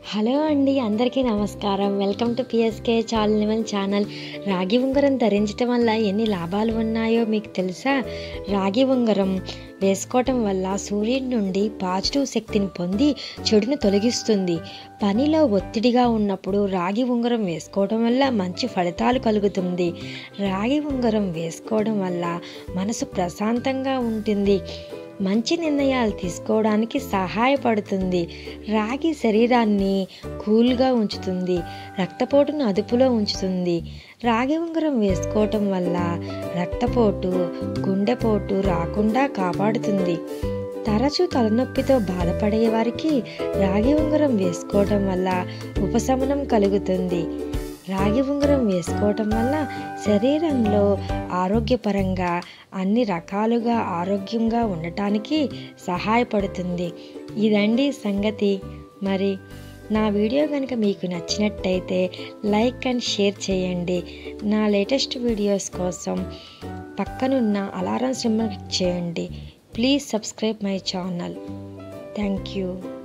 hello అండి అందరికీ నమస్కారం వెల్కమ్ టు పిఎస్కే చాలనివల్ ఛానల్ రాగి ఉంగరం ధరించడం వల్ల ఎన్ని లాభాలు ఉన్నాయో మీకు తెలుసా రాగి ఉంగరం వేసుకోవటం వల్ల సూర్యుడి నుండి పాజిటివ్ శక్తిని పొంది చెడును తొలగిస్తుంది పనిలో ఒత్తిడిగా ఉన్నప్పుడు రాగి ఉంగరం వేసుకోవడం వల్ల మంచి ఫలితాలు కలుగుతుంది రాగి ఉంగరం వేసుకోవడం వల్ల మనసు ప్రశాంతంగా ఉంటుంది మంచి నిర్ణయాలు తీసుకోవడానికి సహాయపడుతుంది రాగి శరీరాన్ని కూల్గా ఉంచుతుంది రక్తపోటును అదుపులో ఉంచుతుంది రాగి ఉంగరం వేసుకోవటం వల్ల రక్తపోటు గుండెపోటు రాకుండా కాపాడుతుంది తరచూ తలనొప్పితో బాధపడే వారికి రాగి ఉంగరం వేసుకోవటం వల్ల ఉపశమనం కలుగుతుంది రాగి ఉంగరం వేసుకోవటం వల్ల శరీరంలో ఆరోగ్యపరంగా అన్ని రకాలుగా ఆరోగ్యంగా ఉండటానికి సహాయపడుతుంది ఇదండి సంగతి మరి నా వీడియో కనుక మీకు నచ్చినట్టయితే లైక్ అండ్ షేర్ చేయండి నా లేటెస్ట్ వీడియోస్ కోసం పక్కనున్న అలారం సింబల్ క్లిక్ చేయండి please subscribe my channel thank you